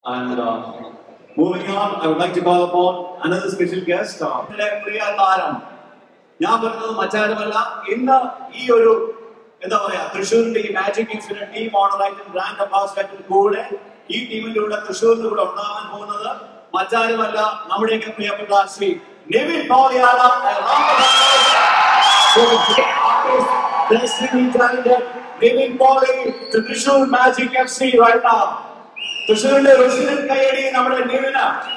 And uh, moving on, I would like to call upon another special guest. Uh, എന്റെ പ്രിയ താരം ഞാൻ പറഞ്ഞത് മറ്റാരുമല്ല ഇന്ന് ഈ ഒരു എന്താ പറയാ തൃശ്ശൂരിന്റെ ഈ മാജിക് കിങ്സിന്റെ ടീം ഓണറായിട്ടും ബ്രാൻഡ് അംബാസിഡറായിട്ടും കൂടെ ഈ ടീമിന്റെ കൂടെ തൃശ്ശൂരിന്റെ കൂടെ ഉണ്ടാകാൻ പോകുന്നത് മറ്റാരുമല്ല നമ്മുടെയൊക്കെ പ്രിയപ്പെട്ട ശ്രീ നിവിൻ പോളിയാണ് Nivin Pauly to Thrissur magic F C right now. തൃശ്ശൂരിന്റെ റെസിഡന്റ് കൈയടി നമ്മുടെ നിവിന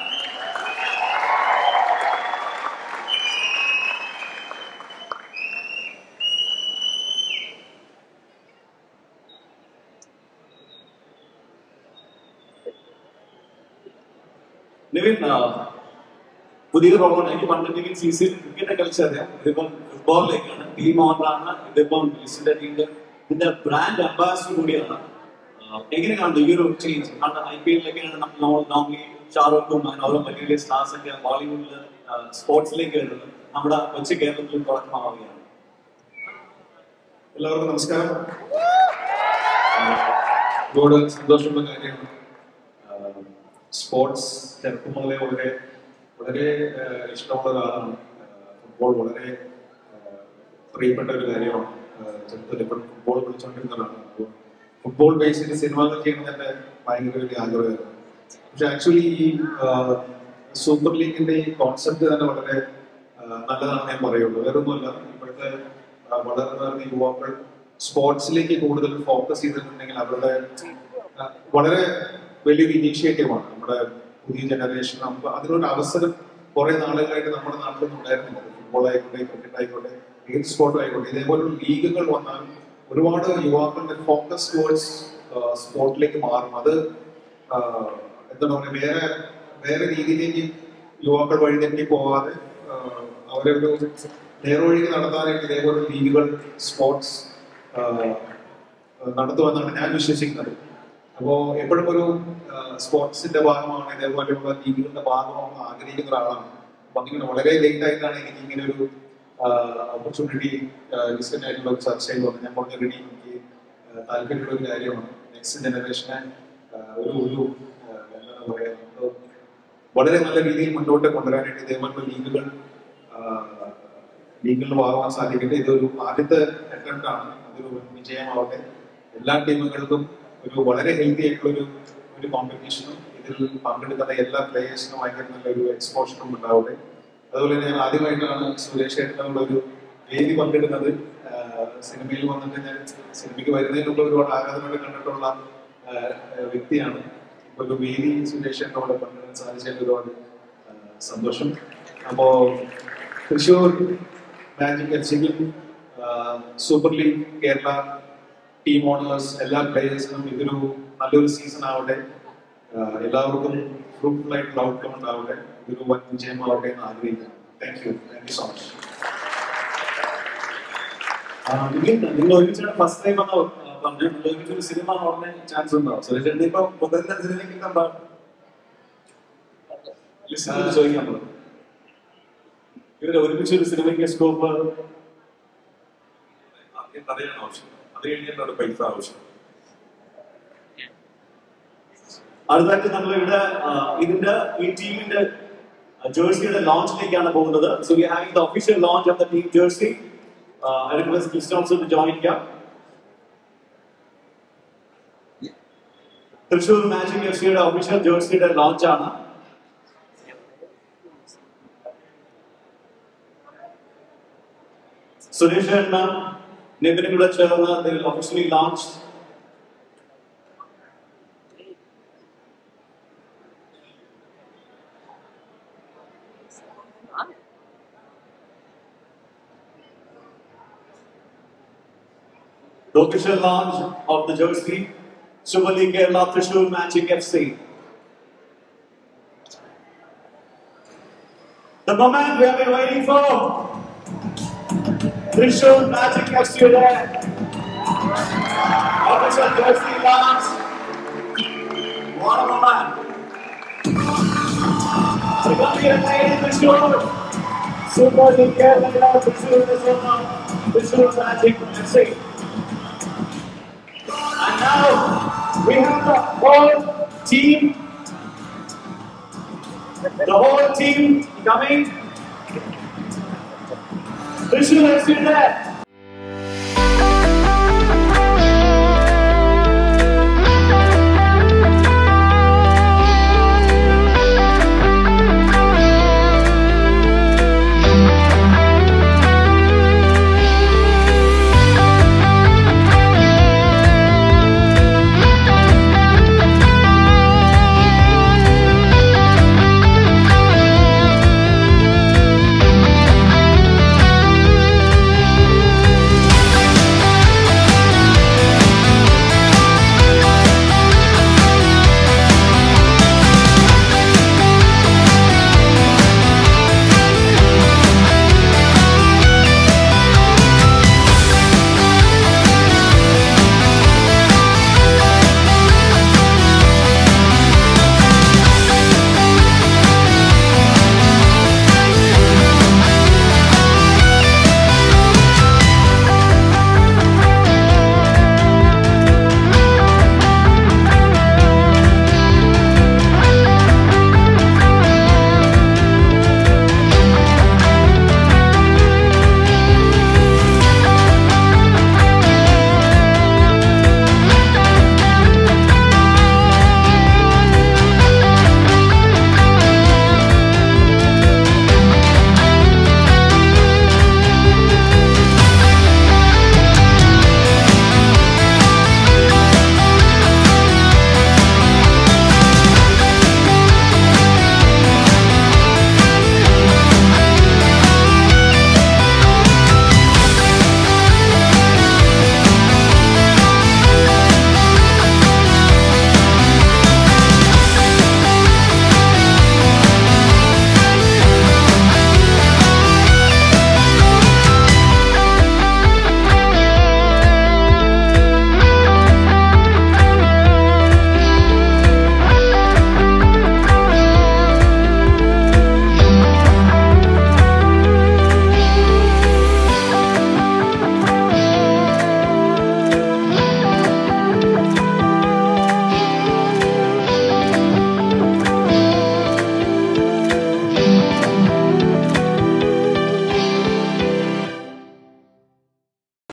നിവിൻ ആ, പുതിയ റോബോട്ട് എനിക്ക് പണ്ട് നിവിൻ സി സി ക്രിക്കറ്റ് കളിച്ചറിയാം ഇതിപ്പം ഫുട്ബോളിലേക്കാണ് ടീം ഓണറാണ് ഇതിപ്പം ലിസ്റ്റിന്റെ ടീമിന്റെ ഇതിന്റെ ബ്രാൻഡ് അംബാസിഡർ കൂടിയാണ് ആ, എങ്ങനെ കാണുന്നു ഈ ഒരു ചേഞ്ച് കാരണം ഐ പി എല്ലിലൊക്കെയാണ് നമ്മൾ നോർമലി ഷാറുഖും അങ്ങനെ ഓരോ വലിയ വലിയ സ്റ്റാർസ് ഒക്കെ ബോളിവുഡിൽ സ്പോർട്സിലേക്ക് വരുന്നത് നമ്മുടെ കൊച്ചു കേരളത്തിലും തുടക്കമാവുകയാണ് എല്ലാവർക്കും നമസ്കാരം ഒരുപാട് സന്തോഷമുള്ള കാര്യമാണ് സ്പോർട്സ് ചെറുപ്പം മുതലേ വളരെ വളരെ ആഹ് ഇഷ്ടമുള്ള ഒരാളാണ് ഫുട്ബോൾ വളരെ ആഹ് പ്രിയപ്പെട്ട ഒരു കാര്യമാണ് ആഹ് ചെറുപ്പത്തിൽ എപ്പോഴും ഫുട്ബോൾ കളിച്ചുകൊണ്ടിരുന്ന ഒരാളാണ് അപ്പോൾ ഫുട്ബോൾ ബേസിൽ സിനിമകൾ ചെയ്യണമെന്ന് എൻ്റെ ഭയങ്കര വലിയ ആഗ്രഹമായിരുന്നു പക്ഷെ ആക്ച്വലി ഈ ആഹ് സൂപ്പർ ലീഗിന്റെ ഈ കോൺസെപ്റ്റ് തന്നെ വളരെ ആഹ് നല്ലതാണെന്ന് ഞാൻ പറയുള്ളൂ വേറൊന്നുമല്ല ഇപ്പോഴത്തെ ആഹ് വളർന്നു വരുന്ന യുവാക്കൾ സ്പോർട്സിലേക്ക് കൂടുതൽ ഫോക്കസ് ചെയ്തിട്ടുണ്ടെങ്കിൽ അവരുടെ ആഹ് വളരെ വലിയൊരു ഇനീഷ്യേറ്റീവാണ് നമ്മുടെ പുതിയ ജനറേഷൻ നമുക്ക് അതിനൊരു അവസരം കുറെ നാളുകളായിട്ട് നമ്മുടെ നാട്ടിലൊന്നും ഉണ്ടായിരുന്നില്ല ഫുട്ബോൾ ആയിക്കോട്ടെ ക്രിക്കറ്റ് ആയിക്കോട്ടെ ഏത് സ്പോർട്ടും ആയിക്കോട്ടെ ഇതേപോലുള്ള ലീഗുകൾ വന്നാൽ ഒരുപാട് യുവാക്കളുടെ ഫോക്കസ് ടുവേർഡ്സ് സ്പോർട്ടിലേക്ക് മാറും അത് ആഹ് എന്താണ് പറയുക വേറെ വേറെ രീതിയിലേക്ക് യുവാക്കൾ വഴിതെറ്റി പോവാതെ ആഹ് അവരെ ഒരു നേർവഴിക്ക് നടത്താനായിട്ട് ഇതേപോലെ ലീഗുകൾ സ്പോർട്സ് നടത്തുമെന്നാണ് ഞാൻ വിശ്വസിക്കുന്നത് അപ്പോ എപ്പോഴും ഒരു സ്പോർട്സിന്റെ ഭാഗമാണ് ഇതേപോലെയുള്ള ലീഗുകളുടെ ഭാഗമാണ് ആഗ്രഹിക്കുന്ന ഒരാളാണ് അപ്പൊ അങ്ങനെ വളരെ ലേറ്റ് ആയിട്ടാണ് എനിക്ക് ഇങ്ങനെ ഒരു ഓപ്പർച്യൂണിറ്റി ഡിസ്കറ്റ് ആയിട്ടുള്ള ഒരു ചർച്ചയിൽ വന്നത് ഞാൻ പറഞ്ഞ റെഡി എനിക്ക് ആഹ് താല്പര്യമുള്ള ഒരു കാര്യമാണ് നെക്സ്റ്റ് ജനറേഷനെ ഒരു ഒരു ആഹ് എന്താണ് പറയാ നമുക്ക് വളരെ നല്ല രീതിയിൽ മുന്നോട്ട് കൊണ്ടുവരാനായിട്ട് ഇതേപോലുള്ള ലീഗുകൾ ആഹ് ലീഗുകളിൽ ഭാഗമാകാൻ സാധിക്കട്ടെ ഇതൊരു ആദ്യത്തെ അറ്റംപ്റ്റ് ആണ് അതൊരു വൻ വിജയമാവട്ടെ എല്ലാ ടീമുകൾക്കും ഒരു വളരെ ഹെൽത്തി ആയിട്ടുള്ള ഒരു ഒരു കോമ്പറ്റീഷനും ഇതിൽ പങ്കെടുക്കുന്ന എല്ലാ പ്ലേയേഴ്സിനും ഭയങ്കര നല്ലൊരു എക്സ്പോഷറും ഉണ്ടാവട്ടെ അതുപോലെ തന്നെ ഞാൻ ആദ്യമായിട്ടാണ് സുരേഷ് ഏട്ടനുള്ള ഒരു വേദി പങ്കെടുക്കുന്നത് ആഹ് സിനിമയിൽ വന്നിട്ട് ഞാൻ സിനിമയ്ക്ക് വരുന്നതിന് മുമ്പ് ഒരുപാട് ആരാധനകൾ കണ്ടിട്ടുള്ള ആഹ് വ്യക്തിയാണ് ഇപ്പൊ ഒരു വേദി സുരേഷ് ഏട്ടനോട് പങ്കെടുക്കാൻ സാധിച്ചതിൽ ഒരുപാട് ആഹ് സന്തോഷം അപ്പോ തൃശ്ശൂർ മാജിക് എഫ് സിക്കും super league Kerala team owners എല്ലാ പ്ലേയേഴ്സിനും ഇതൊരു നല്ലൊരു സീസൺ ആവട്ടെ ആഹ് എല്ലാവർക്കും ഫ്രൂട്ട്ഫുൾ ആയിട്ടുള്ള ഔട്ട്കം ഉണ്ടാവട്ടെ ഇതൊരു വൻ വിജയമാവട്ടെ എന്ന് ആഗ്രഹിക്കുന്നു thank you thank you so much Nivin നിങ്ങൾ ഒരുമിച്ചാണ് ഫസ്റ്റ് ടൈം എന്ന് പറഞ്ഞു നിങ്ങൾ ഒരുമിച്ച് ഒരു സിനിമ ഉടനെ ചാൻസ് ഉണ്ടോ സുരേഷ് ചേട്ടൻ ഇപ്പൊ മുതലിന്റെ സിനിമയ്ക്ക് എന്താ ലിസ്റ്റിൽ ചോദിക്കാൻ പോകും ഇവര് ഒരുമിച്ച് ഒരു സിനിമയ്ക്ക് സ്കോപ്പ് ആദ്യം കഥയാണ് ആവശ്യം അത് കഴിഞ്ഞിട്ടാണ് പൈസ ആവശ്യം അടുത്തായിട്ട് നമ്മൾ ഇവിടെ ആ, ഇതിന്റെ ഈ ടീമിന്റെ ജേഴ്സിയുടെ ലോഞ്ചിലേക്കാണ് പോകുന്നത് so we having the official launch of the team jersey I request Kristen also to join here Thrissur magic F സിയുടെ ഒഫീഷ്യൽ ജേഴ്സിയുടെ ലോഞ്ച് ആണ് സുരേഷ് എണ്ണ നിതിനും കൂടെ ചേർന്ന് officially launch The official launch of the jersey, Super League Kerala Trishul Magic FC. The moment we have been waiting for. Trishul Magic FC there. Official jersey launch. What a moment. The Gambia made Trishul. Super League Kerala Trishul Trishul Magic FC. And now we have the whole team The whole team coming. Trishul, I see that.